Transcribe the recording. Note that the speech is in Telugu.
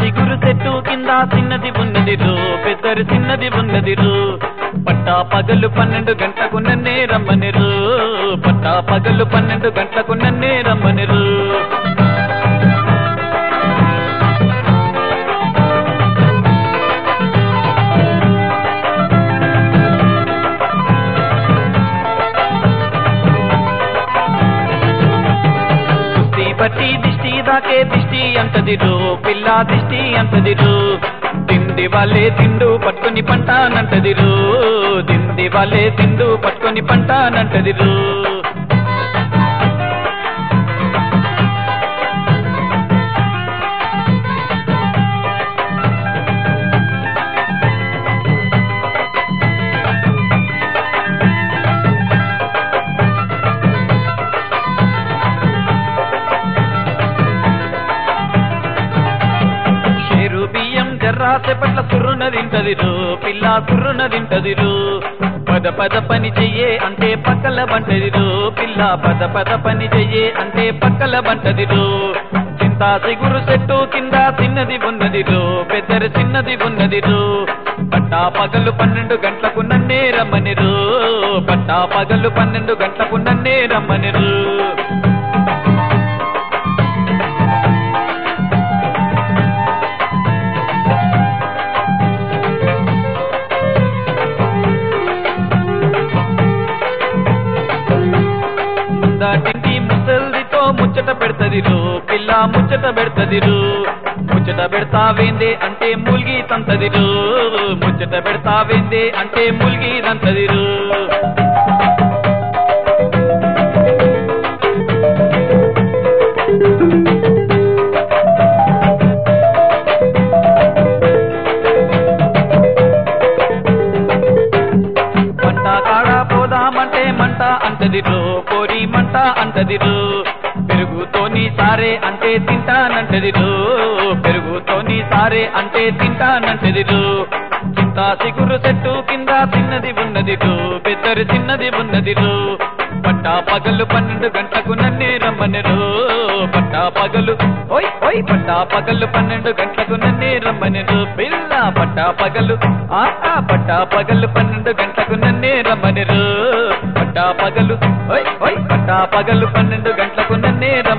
సిగురు చెట్టు కింద చిన్నది ఉన్నది రో పెద్దరు చిన్నది ఉన్నది రో పట్టా పగలు పన్నెండు గంటకు నన్నే రమ్మనిరు పట్టా పగలు పన్నెండు గంటకు నన్నే రమ్మనిరు దుష్టి బట్టి దిష్టి దాకే దిష్టి అంటదిరు పిల్ల దిష్టి అంటదిరు తిండి వాళ్ళే తిండు పట్టుకొని పంటానంటదిరు తిండి వాళ్ళే తిండు పట్టుకొని పంటానంటదిరు షేరు బియ్యం జర్రాసె పట్ల సుర్రున తింటదిరు పిల్ల సుర్రున తింటదిరు పద పద పని చెయ్యే అంటే పక్కల బంటదిరు పిల్ల పద పద పని చెయ్యే అంటే పక్కల బంటదిరు చింత సిగురు చెట్టు కింద చిన్నది ఉన్నదిరు పెద్దరి చిన్నది ఉన్నదిరు పట్టా పగలు పన్నెండు గంటలకు నన్నే రమ్మనిరు పట్టా పగలు పన్నెండు గంటలకు నన్నే రమ్మనిరు దాటికి ముసల్దితో ముచ్చట పెడతదిరు పిల్ల ముచ్చట పెడతదిరు ముచ్చట పెడతావేందే అంటే మూల్గి తంతదిరు ముచ్చట పెడతావేందే అంటే మూల్గి తంతదిరు మంట కాడ పోదామంటే మంట అంటదిరు పోరి మంట అంటదిరు పెరుగుతోని సారే అంటే తింటానంటదిరు పెరుగుతోని సారే అంటే తింటానంటదిరు చింత సిగురు చెట్టు కింద చిన్నది ఉన్నదిరు పెద్దరు చిన్నది ఉన్నదిరు పట్టా పగలు పన్నెండు గంటకు నన్నే రమ్మనిరు పట్టా పగలు ఓయ్ ఓయ్ పట్టా పగలు పన్నెండు గంటకు నన్నే రమ్మనిరు పిల్ల పట్టా పగలు ఆ ఆ, పట్టా పగలు పన్నెండు గంటకు నన్నే రమ్మనిరు పట్టా పగలు ఓయ్ ఓయ్ పట్టా పగలు పన్నెండు గంటకు నన్నే